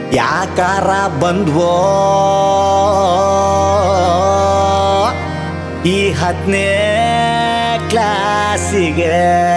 ಯಾಕಾರ ಬಂದ್ವೋ ಈ ಹತ್ತನೇ ಕ್ಲಾಸಿಗೆ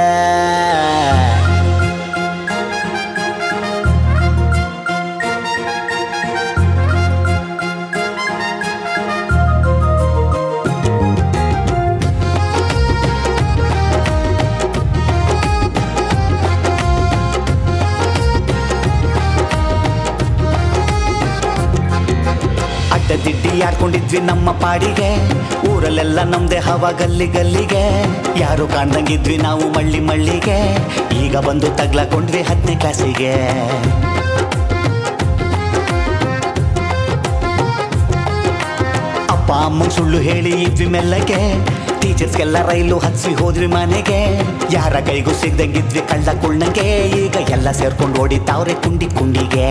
ಅಡ್ಡದಿಡ್ಡಿ ಯಾರ್ಕೊಂಡಿದ್ವಿ ನಮ್ಮ ಪಾಡಿಗೆ ಊರಲ್ಲೆಲ್ಲ ನಮ್ದೆ ಹವ ಗಲ್ಲಿ ಗಲ್ಲಿಗೆ ಯಾರು ಕಾಣ್ದಂಗಿದ್ವಿ ನಾವು ಮಳ್ಳಿ ಮಳ್ಳಿಗೆ ಈಗ ಬಂದು ತಗ್ಲಾಕೊಂಡ್ವಿ ಹತ್ತನೇ ಕ್ಲಾಸಿಗೆ ಅಪ್ಪ ಅಮ್ಮಂಗ್ ಸುಳ್ಳು ಹೇಳಿ ಇದ್ವಿ ಮೆಲ್ಲಗೆ ಟೀಚರ್ಸ್ಗೆಲ್ಲ ರೈಲು ಹತ್ಸಿ ಹೋದ್ವಿ ಮನೆಗೆ ಯಾರ ಕೈಗೂ ಸಿಗ್ದಂಗಿದ್ವಿ ಕಳ್ಳ ಕುಳ್ಳಂಗೆ ಈಗ ಎಲ್ಲ ಸೇರ್ಕೊಂಡು ಓಡಿತಾವ್ರೆ ಕುಂಡಿ ಕುಂಡಿಗೆ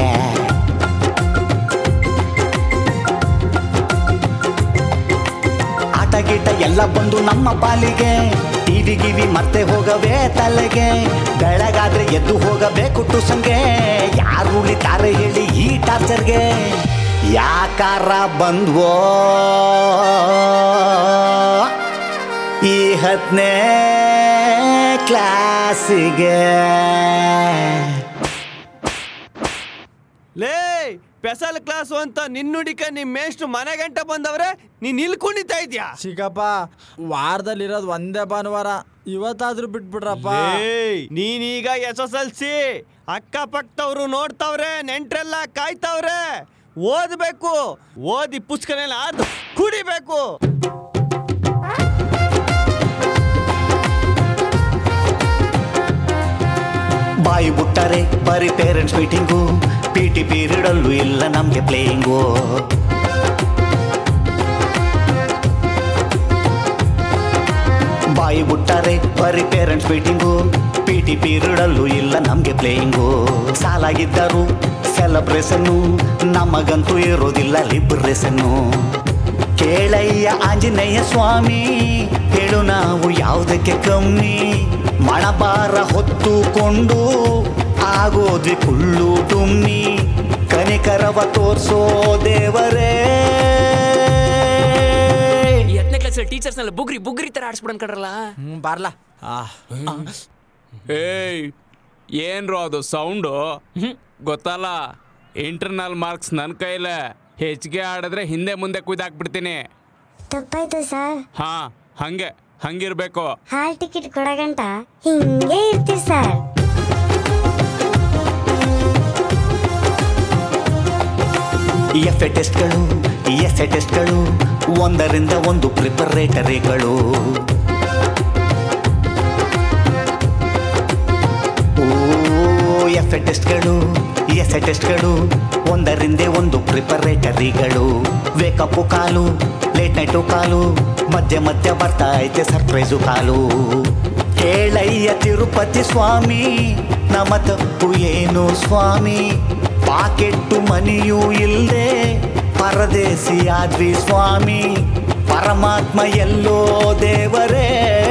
ಆಟ ಗೀಟ ಎಲ್ಲ ಬಂದು ನಮ್ಮ ಪಾಲಿಗೆ ಟಿವಿ ಗಿವಿ ಮತ್ತೆ ಹೋಗವೇ ತಲೆಗೆ ಬೆಳಗಾದ್ರೆ ಎದ್ದು ಹೋಗಬೇಕು ಟುಸಂಗೆ ಯಾರು ಉಳಿತಾರೆ ಹೇಳಿ ಈ ಟಾರ್ಚರ್ಗೆ ಯಾಕಾರ ಬಂದ್ವೋ ಈ ಹತ್ತನೇ ಕ್ಲಾಸಿಗೆ ಲೇ ಸ್ಪೆಷಲ್ ಕ್ಲಾಸು ಅಂತ ನಿನ್ನುಡಿಕ ನಿಮ್ ಮೇಷ್ಟ್ರು ಮನೆ ಗಂಟ ಬಂದವ್ರೆ ನೀನ್ ಇಲ್ಲಿ ಕುಣಿತಾ ಇದ್ಯಾ ಚಿಕ್ಕಪ್ಪ ವಾರದಲ್ಲಿರೋದು ಒಂದೇ ಭಾನುವಾರ ಇವತ್ತಾದ್ರೂ ಬಿಟ್ಬಿಡ್ರಪ್ಪ ಏಯ್ ನೀನೀಗ ಎಸ್ ಎಸ್ ಎಲ್ ಸಿ ಅಕ್ಕಪಕ್ಕದವ್ರು ನೋಡ್ತಾವ್ರೆ ನೆಂಟ್ರೆಲ್ಲ ಕಾಯ್ತಾವ್ರೆ ಓದ್ಬೇಕು ಓದಿ ಪುಸ್ತಕನೆಲ್ಲ ಅದು ಕುಡಿಬೇಕು ಬಾಯಿ ಬಿಟ್ಟರೆ ಬರೀ ಪೇರೆಂಟ್ಸ್ ಮೀಟಿಂಗು ಪಿ ಟಿ ಪೀರಿಯಡಲ್ಲೂ ಇಲ್ಲ ನಮಗೆ ಪ್ಲೇಯಿಂಗು ಬಾಯಿ ಬಿಟ್ಟರೆ ಬರೀ ಪೇರೆಂಟ್ಸ್ ಮೀಟಿಂಗು ಪಿ ಟಿ ಪೀರಿಯಡಲ್ಲೂ ಇಲ್ಲ ನಮಗೆ ಪ್ಲೇಯಿಂಗು ಸಾಲಾಗಿದ್ದರು ಸೆಲೆಬ್ರೇಷನ್ನು ನಮಗಂತೂ ಇರೋದಿಲ್ಲ ಲಿಬ್ರೇಷನ್ನು ಕೇಳಯ್ಯ ಆಂಜನೇಯ ಸ್ವಾಮಿ ಹೇಳು ನಾವು ಯಾವುದಕ್ಕೆ ಕಮ್ಮಿ ಮಣಬಾರ ಹೊತ್ತುಕೊಂಡು ಆಗೋದ್ವಿ ಕುಳ್ಳು ಡುಮ್ಮಿ ಕನಿಕರವ ತೋರ್ಸೋ ದೇವರೇ ಈ ಹತ್ತನೇ ಕ್ಲಾಸ್ ಟೀಚರ್ಸ್ ನೆಲ್ಲ ಬುಗ್ರಿ ಬುಗ್ರಿ ತರ ಆಡ್ಸ್ಬಿಡನ್ ಕಡ್ರಲ್ಲ ಹ್ಞೂ ಬರ್ಲಾ ಆ ಏಯ್ ಏನ್ರು ಅದು ಸೌಂಡು ಗೊತ್ತಲ್ಲ ಇಂಟರ್ನಲ್ ಮಾರ್ಕ್ಸ್ ನನ್ನ ಕೈಲೇ ಹೆಚ್ಚಿಗೆ ಆಡಿದ್ರೆ ಹಿಂದೆ ಮುಂದೆ ಕುಯ್ದಾಕ್ಬಿಡ್ತೀನಿ ತಪ್ಪಾಯ್ತು ಸರ್ ಹಾ ಹಂಗೆ ಹಂಗಿರ್ಬೇಕು ಹಾಲ್ ಟಿಕೆಟ್ ಕೊಡಗಂಟ ಹಿಂಗೆ ಇರ್ತೀವಿ ಸರ್ ಎಫ್ ಎ ಟೆಸ್ಟ್ಗಳು ಎಸ್ ಎ ಟೆಸ್ಟ್ಗಳು ಒಂದರಿಂದ ಒಂದು ಪ್ರಿಪರೇಟರಿಗಳು ಓ ಎಫ್ ಎ ಟೆಸ್ಟ್ಗಳು ಎಸ್ ಎ ಟೆಸ್ಟ್ಗಳು ಒಂದರಿಂದ ಒಂದು ಪ್ರಿಪರೇಟರಿಗಳು ವೇಕಪ್ಪು ಕಾಲು ಲೇಟ್ ನೈಟು ಕಾಲು ಮಧ್ಯ ಮಧ್ಯ ಬರ್ತಾ ಐತೆ ಸರ್ಪ್ರೈಸು ಕಾಲು ಕೇಳಯ್ಯ ತಿರುಪತಿ ಸ್ವಾಮಿ ನಮ್ಮ ತಪ್ಪು ಏನು ಸ್ವಾಮಿ ಪಾಕೆಟ್ಟು ಮನಿಯೂ ಇಲ್ಲದೆ ಪರದೇಸಿ ಆದ್ವಿ ಸ್ವಾಮಿ ಪರಮಾತ್ಮ ಎಲ್ಲೋ ದೇವರೇ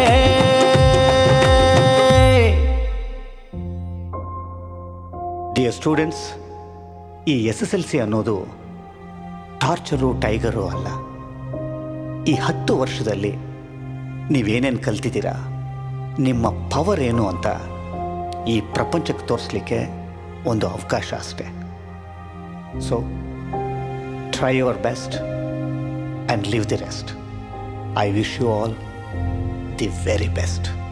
ಡಿಯರ್ ಸ್ಟೂಡೆಂಟ್ಸ್ ಈ ಎಸ್ ಎಸ್ ಎಲ್ ಸಿ ಅನ್ನೋದು ಟಾರ್ಚರು ಟೈಗರು ಅಲ್ಲ ಈ ಹತ್ತು ವರ್ಷದಲ್ಲಿ ನೀವೇನೇನು ಕಲ್ತಿದ್ದೀರಾ ನಿಮ್ಮ ಪವರ್ ಏನು ಅಂತ ಈ ಪ್ರಪಂಚಕ್ಕೆ ತೋರಿಸ್ಲಿಕ್ಕೆ ಒಂದು ಅವಕಾಶ ಅಷ್ಟೆ so try your best and leave the rest I wish you all the very best